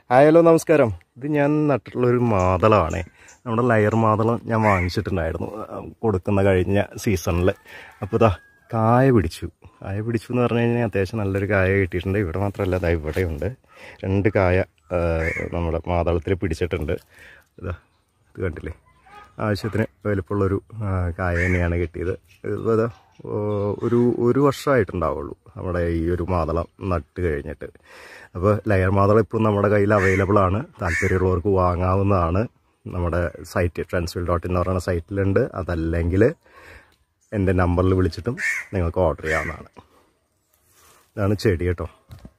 hi hello നമസ്കാരം ഇത് ഞാൻ നട്ടിട്ടുള്ളൊരു മാതളമാണേ നമ്മുടെ ലയർ മാതളം ഞാൻ വാങ്ങിച്ചിട്ടുണ്ടായിരുന്നു ആ, കൊടുക്കുന്ന കഴിഞ്ഞ സീസണിൽ അപ്പോൾ ഇതാ കായ പിടിച്ചു കായ പിടിച്ചു എന്ന് പറഞ്ഞു കഴിഞ്ഞാൽ അത്യാവശ്യം നല്ലൊരു കായ കിട്ടിയിട്ടുണ്ട് ഇവിടെ മാത്രമല്ല ഇതാ ഇവിടെയുണ്ട് രണ്ട് കായ ആ, നമ്മുടെ മാതളത്തിൽ പിടിച്ചിട്ടുണ്ട് ഇതാ ഇത് കണ്ടില്ലേ ആവശ്യത്തിന് വലുപ്പമുള്ളൊരു ആ, കായ തന്നെയാണ് കിട്ടിയത് ഇപ്പോൾ ഇതാ ഓ, ഒരു ഒരു വർഷമായിട്ടുണ്ടാവുള്ളൂ നമ്മുടെ ഈ ഒരു മാതളം നട്ട് കഴിഞ്ഞിട്ട് അപ്പോൾ ലെയർ മാതളം ഇപ്പോഴും നമ്മുടെ കയ്യിൽ അവൈലബിൾ ആണ് താല്പര്യമുള്ളവർക്ക് വാങ്ങാവുന്നതാണ് നമ്മുടെ സൈറ്റ് ട്രാൻസ്ഫിൽ ഡോട്ട് എന്ന് പറയുന്ന സൈറ്റിലുണ്ട് അതല്ലെങ്കിൽ എൻ്റെ നമ്പറിൽ വിളിച്ചിട്ടും നിങ്ങൾക്ക് ഓർഡർ ചെയ്യാവുന്നതാണ് ഇതാണ് ചെടി കേട്ടോ